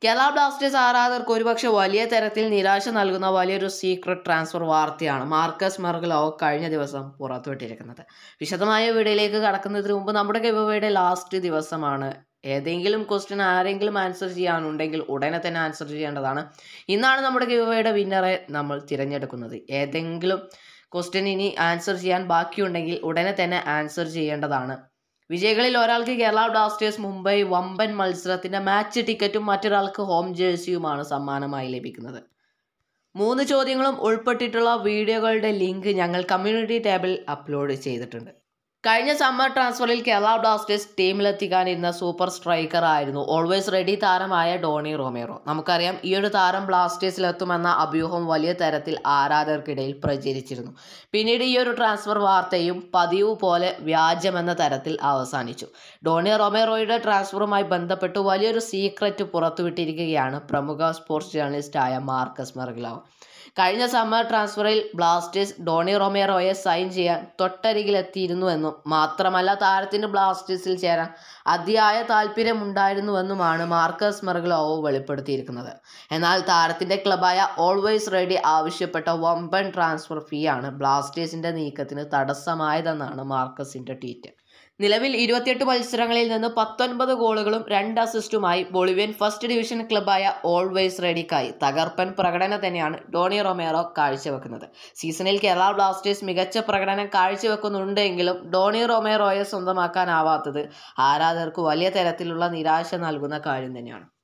Kerala Blasters ആരാധകർക്ക് ഒരുപക്ഷെ വലിയ തരത്തിൽ നിരാശ നൽകുന്ന വലിയൊരു സീക്രട്ട് ട്രാൻസ്ഫർ വാർത്തയാണ് മാർക്കസ് മെർഗലോ കഴിഞ്ഞ ദിവസം പുറത്തുവിട്ടിരിക്കുന്നത് വിശദമായ വീഡിയോയിലേക്ക് കടക്കുന്നതിന് മുമ്പ് നമ്മുടെ ഗിവയുടെ ലാസ്റ്റ് ദിവസമാണ് ഏതെങ്കിലും ക്വസ്റ്റ്യൻ ആരെങ്കിലും ആൻസർ ചെയ്യാനുണ്ടെങ്കിൽ ഉടനെ തന്നെ ആൻസർ ചെയ്യേണ്ടതാണ് ഇന്നാണ് നമ്മുടെ ഗിവയുടെ വിന്നറെ നമ്മൾ തിരഞ്ഞെടുക്കുന്നത് ഏതെങ്കിലും ക്വസ്റ്റ്യൻ ഇനി ആൻസർ ചെയ്യാൻ ബാക്കിയുണ്ടെങ്കിൽ ഉടനെ തന്നെ ആൻസർ ചെയ്യേണ്ടതാണ് വിജയികളിൽ ഒരാൾക്ക് കേരള ബ്ലാസ്റ്റേഴ്സ് മുംബൈ വമ്പൻ മത്സരത്തിന്റെ മാച്ച് ടിക്കറ്റും മറ്റൊരാൾക്ക് ഹോം ജേഴ്സിയുമാണ് സമ്മാനമായി ലഭിക്കുന്നത് മൂന്ന് ചോദ്യങ്ങളും ഉൾപ്പെട്ടിട്ടുള്ള വീഡിയോകളുടെ ലിങ്ക് ഞങ്ങൾ കമ്മ്യൂണിറ്റി ടാബിൽ അപ്ലോഡ് ചെയ്തിട്ടുണ്ട് കഴിഞ്ഞ സമ്മർ ട്രാൻസ്ഫറിൽ കേരള ബ്ലാസ്റ്റേഴ്സ് ടീമിലെത്തിക്കാനിരുന്ന സൂപ്പർ സ്ട്രൈക്കർ ആയിരുന്നു ഓൾവേസ് റെഡി താരമായ ഡോണി റൊമേറോ നമുക്കറിയാം ഈ ഒരു താരം ബ്ലാസ്റ്റേഴ്സിലെത്തുമെന്ന അഭ്യൂഹം വലിയ തരത്തിൽ ആരാധകർക്കിടയിൽ പ്രചരിച്ചിരുന്നു പിന്നീട് ഈ ഒരു ട്രാൻസ്ഫർ വാർത്തയും പതിവ് പോലെ വ്യാജമെന്ന തരത്തിൽ അവസാനിച്ചു ഡോണി റൊമേറോയുടെ ട്രാൻസ്ഫറുമായി ബന്ധപ്പെട്ട് വലിയൊരു സീക്രറ്റ് പുറത്തുവിട്ടിരിക്കുകയാണ് പ്രമുഖ സ്പോർട്സ് ജേർണലിസ്റ്റായ മാർക്കസ് മെർഗ്ലാവ് കഴിഞ്ഞ സമ്മർ ട്രാൻസ്ഫറിൽ ബ്ലാസ്റ്റേഴ്സ് ഡോണി റൊമേറോയെ സൈൻ ചെയ്യാൻ തൊട്ടരികിലെത്തിയിരുന്നുവെന്നും മാത്രമല്ല താരത്തിന് ബ്ലാസ്റ്റേഴ്സിൽ ചേരാൻ അതിയായ താല്പര്യമുണ്ടായിരുന്നുവെന്നുമാണ് മാർക്കസ് മെർഗ്ലോവോ വെളിപ്പെടുത്തിയിരിക്കുന്നത് എന്നാൽ താരത്തിന്റെ ക്ലബായ ഓൾവേസ് റെഡി ആവശ്യപ്പെട്ട വമ്പൻ ട്രാൻസ്ഫർ ഫീ ആണ് ബ്ലാസ്റ്റേഴ്സിന്റെ നീക്കത്തിന് തടസ്സമായതെന്നാണ് മാർക്കസിന്റെ ട്വീറ്റ് നിലവിൽ ഇരുപത്തിയെട്ട് മത്സരങ്ങളിൽ നിന്ന് പത്തൊൻപത് ഗോളുകളും രണ്ട് അസിസ്റ്റുമായി ബൊളിവിയൻ ഫസ്റ്റ് ഡിവിഷൻ ക്ലബായ ഓൾവേസ് റെഡിക്കായി തകർപ്പൻ പ്രകടനം തന്നെയാണ് ഡോണി റൊമേറോ കാഴ്ചവെക്കുന്നത് സീസണിൽ കേരള ബ്ലാസ്റ്റേഴ്സ് മികച്ച പ്രകടനം കാഴ്ചവെക്കുന്നുണ്ടെങ്കിലും ഡോണി റൊമേറോയെ സ്വന്തമാക്കാനാവാത്തത് ആരാധകർക്ക് വലിയ തരത്തിലുള്ള നിരാശ നൽകുന്ന കാര്യം തന്നെയാണ്